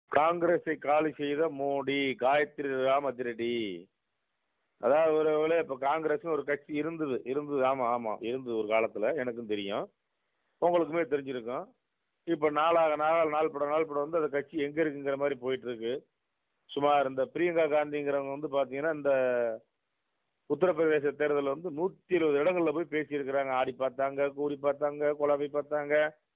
காங்கிரஸை காலி செய்த மோடி காயத்ரி ராம் அதிரடி அதாவது ஒரு வேளை இப்போ காங்கிரஸ்னு ஒரு கட்சி இருந்தது இருந்தது ஆமாம் ஆமாம் இருந்தது ஒரு காலத்தில் எனக்கும் தெரியும் உங்களுக்குமே தெரிஞ்சிருக்கும் இப்போ நாளாக நாள் நாள் படம் நாள் படம் வந்து அந்த கட்சி எங்கே இருக்குங்கிற மாதிரி போயிட்டு இருக்கு சுமார் இந்த பிரியங்கா காந்திங்கிறவங்க வந்து பார்த்தீங்கன்னா இந்த உத்தரப்பிரதேச தேர்தலில் வந்து நூற்றி இருபது இடங்களில் போய் பேசியிருக்கிறாங்க ஆடி பார்த்தாங்க கூடி பார்த்தாங்க குழம்பி பார்த்தாங்க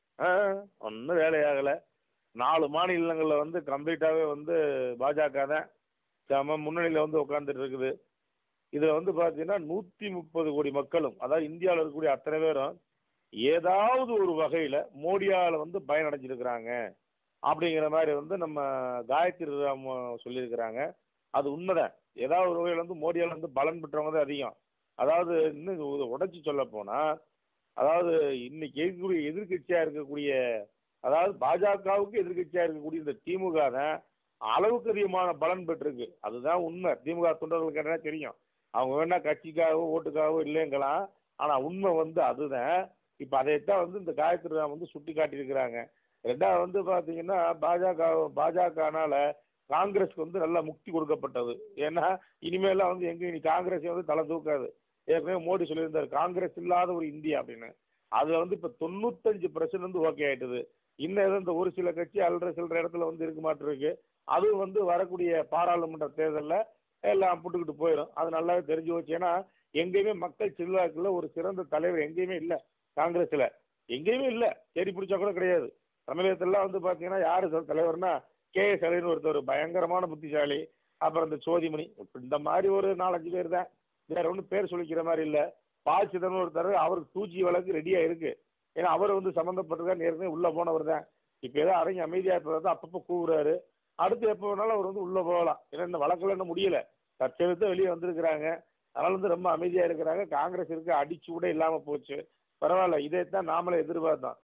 ஒன்றும் வேலையாகலை நாலு மாநிலங்களில் வந்து கம்ப்ளீட்டாகவே வந்து பாஜக தான் செம முன்னணியில் வந்து உட்காந்துட்டு இருக்குது இதில் வந்து பார்த்தீங்கன்னா நூற்றி முப்பது கோடி மக்களும் அதாவது இந்தியாவில் இருக்கக்கூடிய அத்தனை பேரும் ஏதாவது ஒரு வகையில் மோடியால் வந்து பயனடைஞ்சிருக்கிறாங்க அப்படிங்கிற மாதிரி வந்து நம்ம காயத்ரி ராம் சொல்லியிருக்கிறாங்க அது உண்மைதான் ஏதாவது ஒரு வகையில் வந்து மோடியால் வந்து பலன் பெற்றவங்க தான் அதிகம் அதாவது இன்னும் உடச்சி சொல்ல போனால் அதாவது இன்னைக்கு இருக்கக்கூடிய எதிர்கட்சியாக இருக்கக்கூடிய அதாவது பாஜகவுக்கு எதிர்கட்சியாக இருக்கக்கூடிய இந்த திமுக தான் அளவுக்கு அதிகமான பலன் பெற்றிருக்கு அதுதான் உண்மை திமுக தொண்டர்களுக்கு என்ன தெரியும் அவங்க வேணா கட்சிக்காகவோ ஓட்டுக்காகவோ இல்லைங்கலாம் ஆனால் உண்மை வந்து அதுதான் இப்போ அதைத்தான் வந்து இந்த காயத்ரி ராம் வந்து சுட்டி காட்டியிருக்கிறாங்க ரெண்டாவது வந்து பார்த்தீங்கன்னா பாஜக பாஜகனால காங்கிரஸ்க்கு வந்து நல்ல முக்தி கொடுக்கப்பட்டது ஏன்னா இனிமேலாம் வந்து எங்கே இனி காங்கிரஸ் வந்து தலை தூக்காது ஏற்கனவே மோடி சொல்லியிருந்தார் காங்கிரஸ் இல்லாத ஒரு இந்தியா அப்படின்னு அதில் வந்து இப்போ தொண்ணூத்தஞ்சு பர்சன்ட் வந்து ஓகே ஆயிட்டுது இன்னும் ஏதோ இந்த ஒரு சில கட்சி அல்ற சில்லற இடத்துல வந்து இருக்க மாட்டிருக்கு அதுவும் வந்து வரக்கூடிய பாராளுமன்ற தேர்தலில் எல்லாம் புட்டுக்கிட்டு போயிடும் அது நல்லாவே தெரிஞ்சு போச்சு ஏன்னா எங்கேயுமே மக்கள் செல்வாக்குல ஒரு சிறந்த தலைவர் எங்கேயுமே இல்லை காங்கிரஸில் எங்கேயுமே இல்லை தேடி பிடிச்சா கூட கிடையாது தமிழகத்திலாம் வந்து பார்த்தீங்கன்னா யார் தலைவர்னா கே எஸ் அலைன்னு ஒருத்தர் பயங்கரமான புத்திசாலி அப்புறம் இந்த சோதிமணி இந்த மாதிரி ஒரு நாலஞ்சு பேர் தான் வேற ஒன்றும் பேர் சொல்லிக்கிற மாதிரி இல்லை பா சிதம்பரம் ஒருத்தர் அவருக்கு டூ ஜி வழக்கு ரெடியாக இருக்கு ஏன்னா அவர் வந்து சம்மந்தப்பட்டிருக்காரு ஏற்கனவே உள்ளே போனவர் தான் இப்போ ஏதோ அடங்கி அமைதியாக இருப்பதை அப்பப்போ கூவுறாரு அடுத்து எப்போ வேணாலும் அவர் வந்து உள்ளே போகலாம் ஏன்னா இந்த வழக்கில் இன்னும் முடியல தற்செயலத்தை வெளியே வந்திருக்கிறாங்க அதனால வந்து ரொம்ப அமைதியாக இருக்கிறாங்க காங்கிரஸ் இருக்க அடிச்சு கூட இல்லாமல் போச்சு பரவாயில்ல இதைத்தான் நாமளே எதிர்பார்த்தோம்